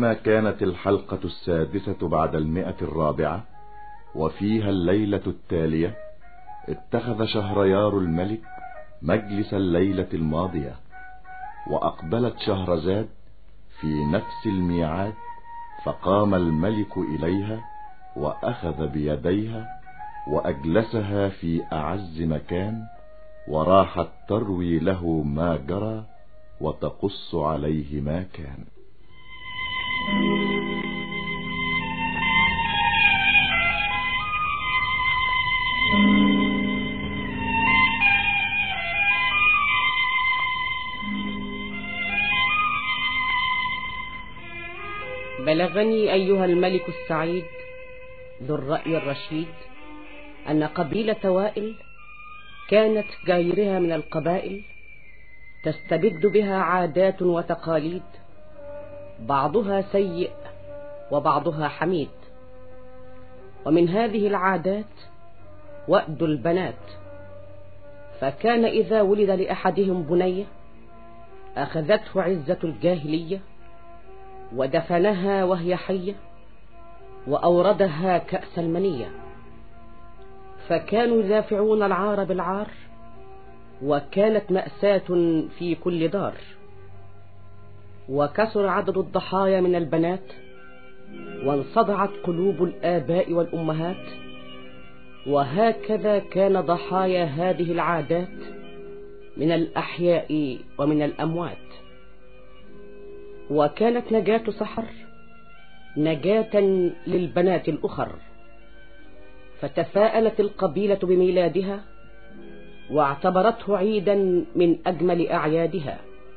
ولما كانت الحلقة السادسة بعد المئة الرابعة وفيها الليلة التالية اتخذ شهريار الملك مجلس الليلة الماضية وأقبلت شهرزاد في نفس الميعاد فقام الملك إليها وأخذ بيديها وأجلسها في أعز مكان وراحت تروي له ما جرى وتقص عليه ما كان بلغني أيها الملك السعيد ذو الرأي الرشيد أن قبيلة وائل كانت كغيرها من القبائل تستبد بها عادات وتقاليد بعضها سيء وبعضها حميد ومن هذه العادات وأد البنات فكان إذا ولد لأحدهم بنية أخذته عزة الجاهلية ودفنها وهي حية وأوردها كأس المنية فكانوا يدافعون العار بالعار وكانت مأساة في كل دار وكسر عدد الضحايا من البنات وانصدعت قلوب الآباء والأمهات وهكذا كان ضحايا هذه العادات من الأحياء ومن الأموات وكانت نجاة سحر نجاة للبنات الأخر فتفاءلت القبيلة بميلادها واعتبرته عيدا من أجمل أعيادها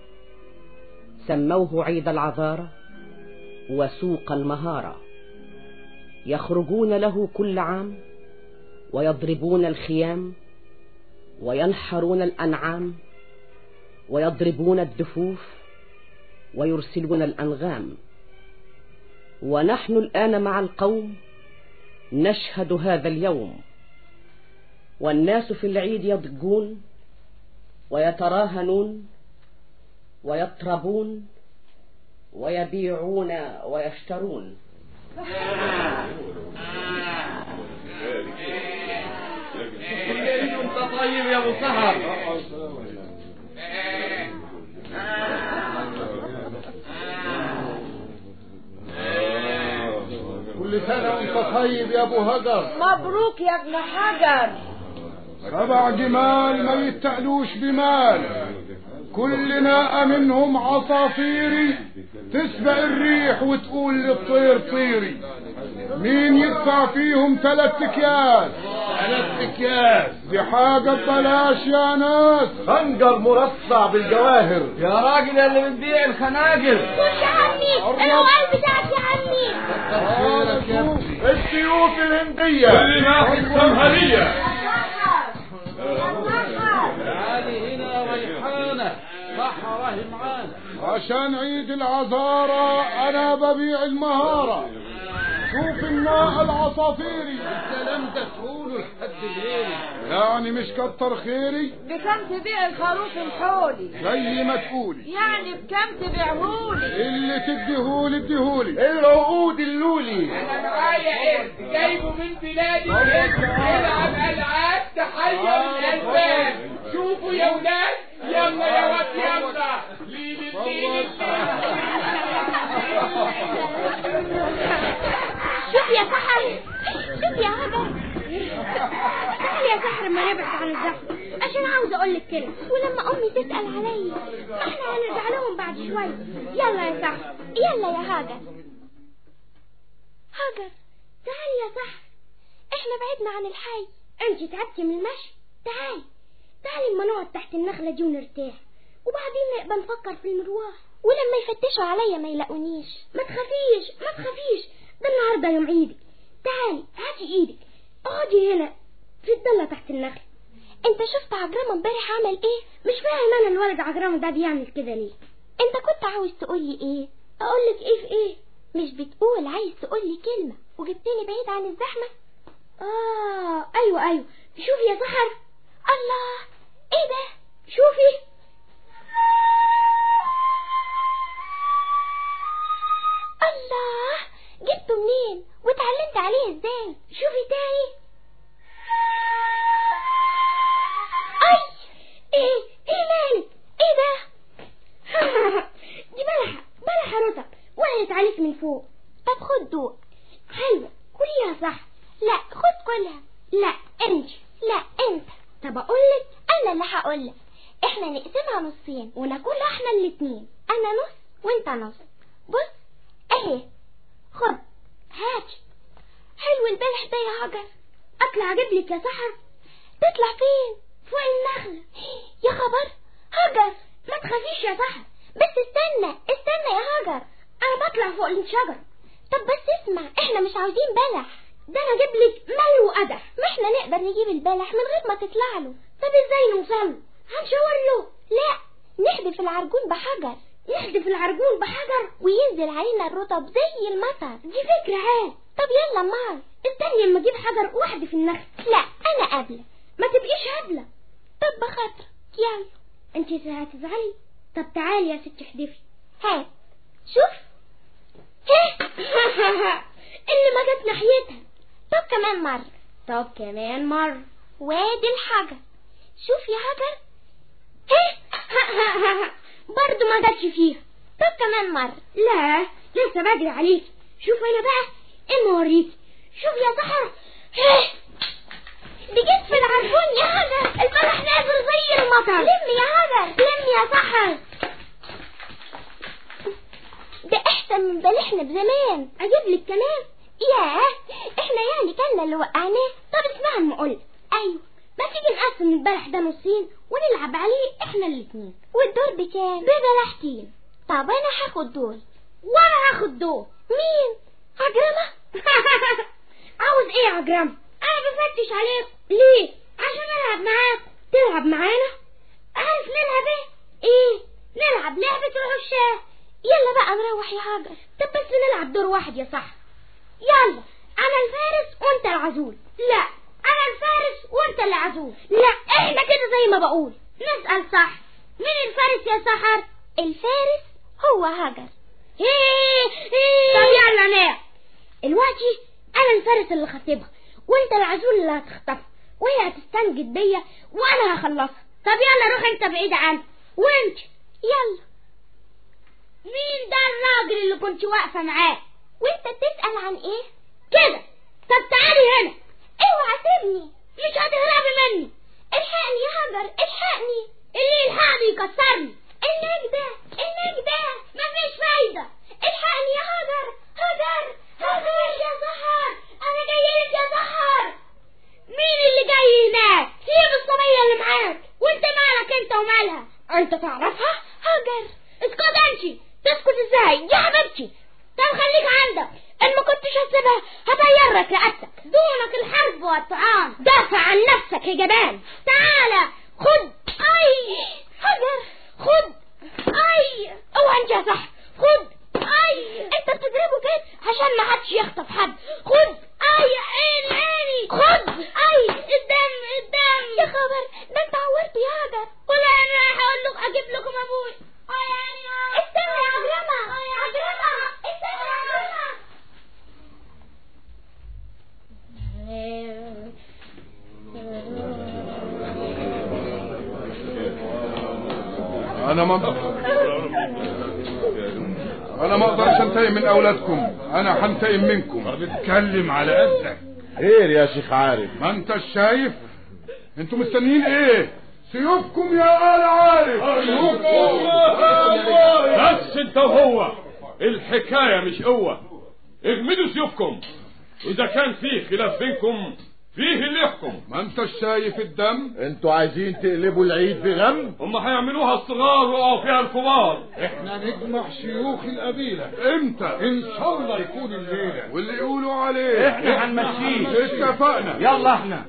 سموه عيد العذارة وسوق المهارة يخرجون له كل عام ويضربون الخيام وينحرون الأنعام ويضربون الدفوف ويرسلون الأنغام ونحن الآن مع القوم نشهد هذا اليوم والناس في العيد يضجون ويتراهنون ويطربون ويبيعون ويشترون انت طيب يا ابو سهر كل سنة وانت طيب يا ابو هجر مبروك يا ابن حجر سبع جمال ما يتقلوش بمال كل ناقة منهم عصافيري تسبق الريح وتقول للطير طيري مين يدفع فيهم ثلاث اكياس ثلاث اكياس دي حاجة ببلاش يا ناس خنجر مرصع بالجواهر يا راجل يا اللي بتبيع الخناجر خد يا عمي الهوال بتاعك يا عمي خيرك يا ابني السيوف الهندية كل ناحية السمهرية تعالي هنا ريحانة صح راهي معانا عشان عيد العذارة انا ببيع المهارة شوف الناقة العصافيري الكلام ده تقوله لحد غيري يعني مش كتر خيري بكم تبيع الخروف الحولي زي ما تقولي يعني بكم تبيعهولي اللي تديهولي اديهولي العقود اللولي انا معايا قرد جايبه من بلادي يلعب العاب تحير الالباب شوفوا يا ولاد يلا يا واد يلا ليل الليل شوف يا سحر شوف يا هدى تعال يا سحر ما نبعد عن الزحمة عشان عاوز اقول لك كلمة ولما امي تسأل عليا احنا هنرجع لهم بعد شوية يلا يا سحر يلا يا هاجر هاجر تعالي يا سحر احنا بعدنا عن الحي انت تعبتي من المشي تعالي تعالي اما نقعد تحت النخلة دي ونرتاح وبعدين نبقى نفكر في المروح ولما يفتشوا عليا ما يلاقونيش ما تخافيش ما تخافيش ده النهارده يوم عيدك تعالي هاتي ايدك اقعدي هنا في الضلة تحت النخل انت شفت عجرمة امبارح عمل ايه مش فاهم انا الولد عجرمة ده بيعمل كده ليه انت كنت عاوز تقولي ايه اقولك ايه في ايه مش بتقول عايز تقولي كلمة وجبتني بعيد عن الزحمة اه ايوه ايوه شوفي يا سحر الله ايه ده شوفي الله جبته منين واتعلمت عليه ازاي شوفي تاني اي ايه ايه مالك ايه ده دي بلحة بلحة رطب وقعت عليك من فوق طب خد دوق حلوة كليها صح لا خد كلها لا انت لا انت طب اقولك انا اللي هقولك احنا نقسمها نصين وناكلها احنا الاتنين انا نص وانت نص بص اهي خد هات حلو البلح ده يا هجر اطلع اجيب لك يا سحر تطلع فين فوق النخلة يا خبر هجر ما تخافيش يا سحر بس استنى استنى يا هجر انا بطلع فوق الشجر طب بس اسمع احنا مش عاوزين بلح ده انا اجيب لك مال وقدح ما احنا نقدر نجيب البلح من غير ما تطلع له طب ازاي نوصل هنشاور له لا نحدف العرجون بحجر نحدف العرجون بحجر وينزل علينا الرطب زي المطر دي فكرة عاد طب يلا مار استني اما اجيب حجر واحدة في النخل لا انا قابلة ما تبقيش هبلة طب بخاطرك يلا انت هتزعلي طب تعالي يا ست احدفي هات شوف ها اللي ما جت ناحيتها طب كمان مرة طب كمان مرة وادي الحجر شوف يا حجر برضو ما جاتش فيها طب كمان مرة لا لسه بدري عليك شوف انا بقى اما اوريك شوف يا سحر دي جت في العربون يا هجر البلح نازل زي المطر لم يا هجر لم يا سحر ده احسن من بلحنا بزمان اجيب لك كمان ياه احنا يعني كنا اللي وقعناه طب اسمع اما اقول ايوه ما تيجي نقسم البلح ده نصين ونلعب عليه احنا الاتنين والدور بكام ببلحتين طب انا هاخد دول وانا هاخد دول مين عجرمة عاوز ايه يا عجرمة انا بفتش عليك ليه عشان العب معاك تلعب معانا عارف نلعب ايه ايه نلعب لعبة العشاق يلا بقى نروح يا هاجر طب بس نلعب دور واحد يا صح يلا انا الفارس وانت العزول لا انا الفارس وانت العزول لا احنا كده زي ما بقول نسأل صح مين الفارس يا سحر الفارس هو هاجر طب يلا نام دلوقتي انا الفارس اللي خطيبها وانت العزول اللي هتخطفها وهي هتستنجد بيا وانا هخلصها طب يلا روح انت بعيد عنها وانت يلا مين ده الراجل اللي كنت واقفة معاه وانت بتسأل عن ايه كده طب تعالي هنا اوعى سيبني مش هتهربي مني الحقني يا هجر الحقني اللي يلحقني يكسرني النجدة النجدة مفيش فايدة الحقني يا هجر هجر هجر يا سحر انا جايلك يا سحر مين اللي جاي هناك سيب الصبية اللي معاك وانت مالك انت ومالها انت تعرفها هجر اسكت انت تسكت ازاي يا حبيبتي طب خليك عندك ان ما كنتش هسيبها هطيرك رقبتك دونك الحرب والطعام دافع عن نفسك يا جبان تعالى خد اي حجر خد اي اوعى انت يا صح خد اي انت بتضربه كده عشان ما حدش يخطف حد خد اي عيني عيني خد اي الدم الدم يا خبر ده انت عورت يا هاجر ولا انا رايح اقول لك اجيب لكم ابوي استنى يا عجرمة عجرمة استنى يا عجرمة انا ما انا ما اقدرش انتقم من اولادكم انا هنتقم منكم بتتكلم على قدك خير يا شيخ عارف ما انت شايف انتوا مستنيين ايه سيوفكم يا آل عارف بس انت وهو الحكاية مش قوة اجمدوا سيوفكم واذا كان فيه خلاف بينكم فيه اللي يحكم ما انت شايف الدم انتوا عايزين تقلبوا العيد بغم هم هيعملوها الصغار ويقعوا فيها الكبار احنا نجمع شيوخ القبيلة امتى ان شاء الله يكون الليلة واللي يقولوا عليه احنا هنمشيه اتفقنا يلا احنا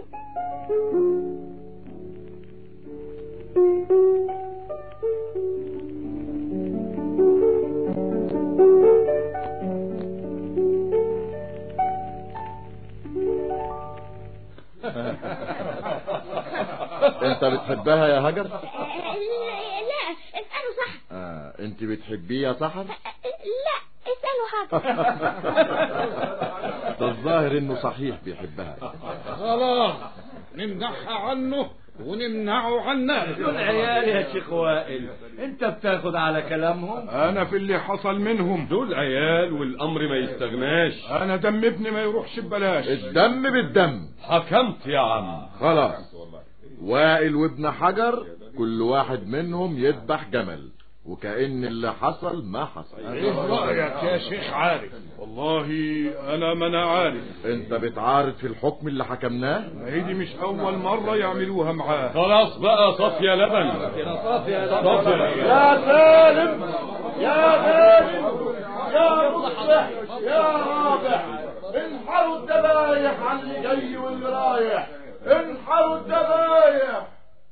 انت بتحبها يا هجر لا اسأله صح آه. انت بتحبيه يا سحر لا اسأله ده الظاهر انه صحيح بيحبها خلاص نمنعها عنه ونمنعه عنا دول عيال يا شيخ وائل انت بتاخد على كلامهم انا في اللي حصل منهم دول عيال والامر ما يستغناش انا دم ابني ما يروحش ببلاش الدم بالدم حكمت يا عم خلاص وائل وابن حجر كل واحد منهم يذبح جمل وكأن اللي حصل ما حصل ايه رايك يا شيخ عارف والله انا ما انا عارف انت بتعارض في الحكم اللي حكمناه ما هي دي مش اول مره يعملوها معاه خلاص بقى صافية لبن صافية صافية يا سالم يا سالم يا مصلح يا رابح انحروا الذبايح عن اللي جاي واللي رايح انحروا الذبايح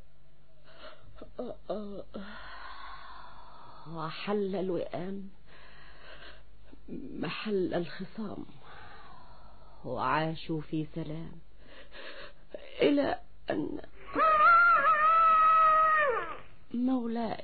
وحل الوئام محل الخصام وعاشوا في سلام إلى أن مولاي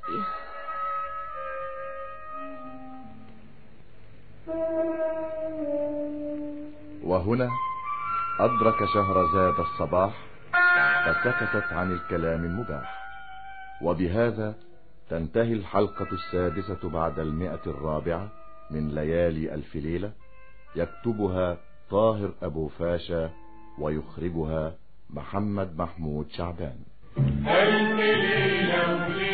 وهنا أدرك شهرزاد الصباح فسكتت عن الكلام المباح وبهذا تنتهي الحلقة السادسة بعد المئة الرابعة من ليالي ألف ليلة يكتبها طاهر أبو فاشا ويخرجها محمد محمود شعبان ألف ليلة وليلة